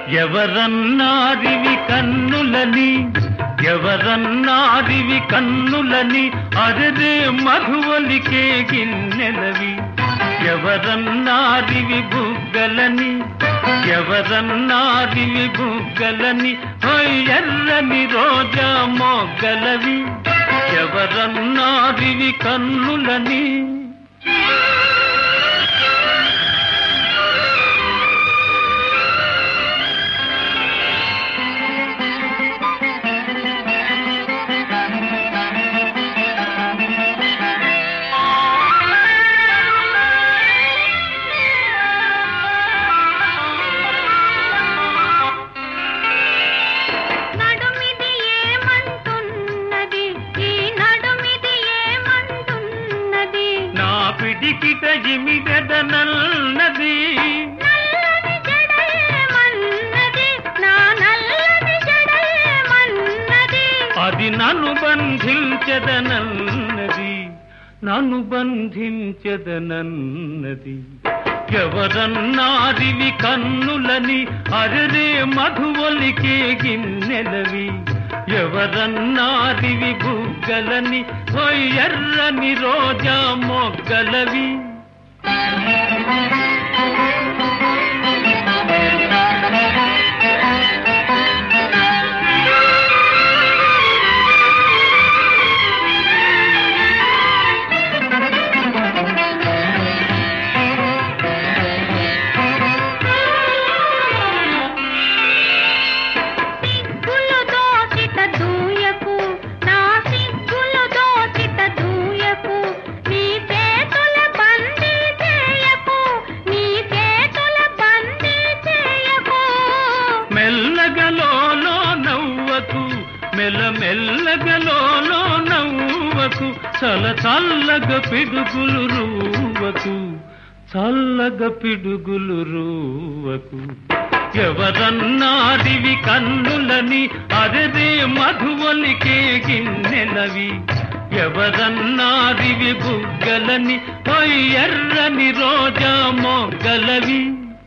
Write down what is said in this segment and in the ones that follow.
ఎవరన్నారివి కన్నులని ఎవరన్నారివి కన్నులని అరరే మధువలికే గిన్నెలవి ఎవరన్నారివి బుగ్గలని ఎవరన్నారివి బుగ్గలని హోయ్ ఎర్రని రోజా మొగ్గలవి ఎవరన్నారివి కన్నులని నడుమిది ఏమంటున్నది ఈ నడుమిది ఏమంటున్నది నా పిడికిట ఇమిగదనన్నది నల్లని జడేమన్నది నా నల్లని జడేమన్నది అది నన్ను బంధించదనన్నది నన్ను బంధించదనన్నది ఎవరన్నారివి కన్నులని అరరే మధువలికే గిన్నెలవి ఎవరన్నారివి బుగ్గలని ఓయ్ ఎర్రని రోజా మొగ్గలవి సిగ్గులు దోచిత దూయకు నా సిగ్గులు దోచిత దూయకు నీ చేతుల బందీ చేయకు నీ చేతుల బందీ చేయకు మెల్లగలోలో నవ్వకు మెల్ల మెల్లగలోలో నవ్వకు చల చల్లగ పిడుగులు రూవకు చల్లగ పిడుగులు రూవకు ఎవరన్నారివి కన్నులని అరదే మధువలికే గిన్నెలవి ఎవరన్నారివి బుగ్గలని ఓయ్ ఎర్రని రోజా మొగ్గలవి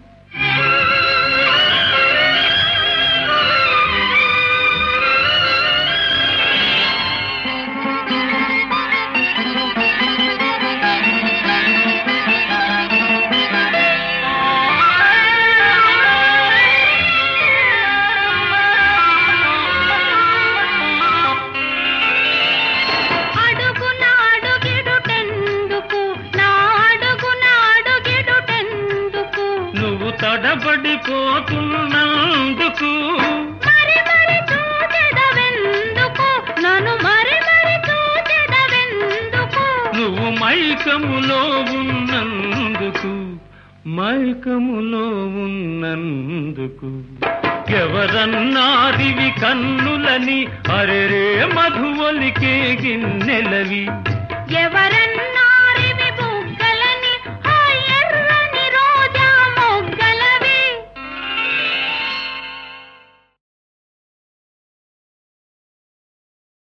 అడుగున అడుగిడుటెందుకు నా అడుగున అడుగిడుటెందుకు నువ్వు తడబడిపోతున్నందుకు మరి మరి చూచెదవెందుకు నన్ను మరి మరి చూచెదవెందుకు నువ్వు మైకములో ఉన్నందుకు మైకములో ఉన్నందుకు ఎవరన్నారివి కన్నులని అరెరే మధువలికే గిన్నెలవి ఎవరన్నా